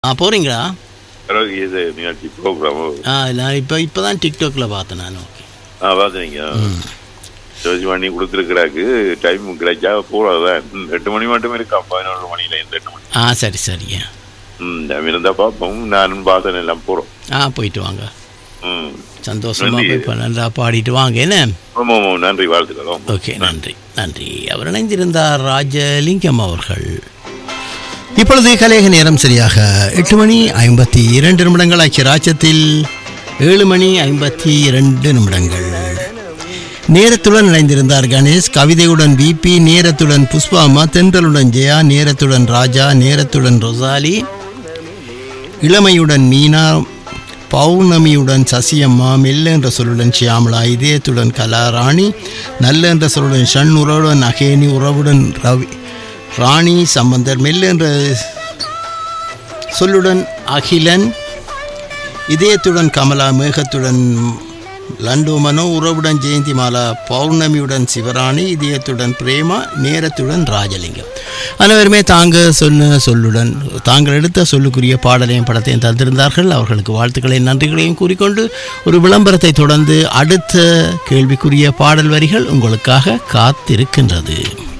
ஆ போகிறீங்களா ஆரோக்கிய நிகழ்ச்சி ப்ரோக்ராம் ஆ நான் இப்போ இப்போ தான் டிக்டாக்ல பார்த்தேன் நான் ஓகே ஆ பார்த்தீங்க ஜோதி பண்ணி கொடுத்துருக்குறாக்கு டைம் கிடைச்சா போகிறதான் எட்டு மணி மட்டும் இருக்கா பதினொன்று மணியில இருந்து எட்டு மணி ஆ சரி சரிங்க ம் டைம் இருந்தால் பார்ப்போம் நானும் பார்த்தேன் எல்லாம் போகிறோம் ஆ போயிட்டு வாங்க ம் சந்தோஷமா நன்றி. போய் இப்போ நல்லா பாடிட்டு வாங்க என்ன ஆமாம் ஆமாம் நன்றி வாழ்த்துக்கிறோம் ஓகே நன்றி நன்றி அவர் இணைந்திருந்தார் ராஜலிங்கம் அவர்கள் இப்பொழுது கலேக நேரம் சரியாக எட்டு மணி ஐம்பத்தி இரண்டு நிமிடங்கள் ஆகிய ராஜ்யத்தில் ஏழு மணி ஐம்பத்தி இரண்டு நிமிடங்கள் நேரத்துடன் இணைந்திருந்தார் கணேஷ் கவிதையுடன் பிபி நேரத்துடன் புஷ்பாமா தென்றலுடன் ஜெயா நேரத்துடன் ராஜா நேரத்துடன் ரொசாலி இளமையுடன் மீனா பௌர்ணமியுடன் சசியம்மா மெல்ல என்ற சொல்லுடன் ஷியாமலா இதயத்துடன் கலாராணி நல்ல என்ற சொல்லுடன் ஷண் உறவுடன் அகேனி உறவுடன் ரவி ராணி சம்பந்தர் மெல்ல என்ற சொல்லுடன் அகிலன் இதயத்துடன் கமலா மேகத்துடன் லண்டு மனோ உறவுடன் ஜெயந்தி மாலா பௌர்ணமியுடன் சிவராணி இதயத்துடன் பிரேமா நேரத்துடன் ராஜலிங்கம் அனைவருமே தாங்க சொன்ன சொல்லுடன் தாங்கள் எடுத்த சொல்லுக்குரிய பாடலையும் படத்தையும் தந்திருந்தார்கள் அவர்களுக்கு வாழ்த்துக்களையும் நன்றிகளையும் கூறிக்கொண்டு ஒரு விளம்பரத்தை தொடர்ந்து அடுத்த கேள்விக்குரிய பாடல் வரிகள் உங்களுக்காக காத்திருக்கின்றது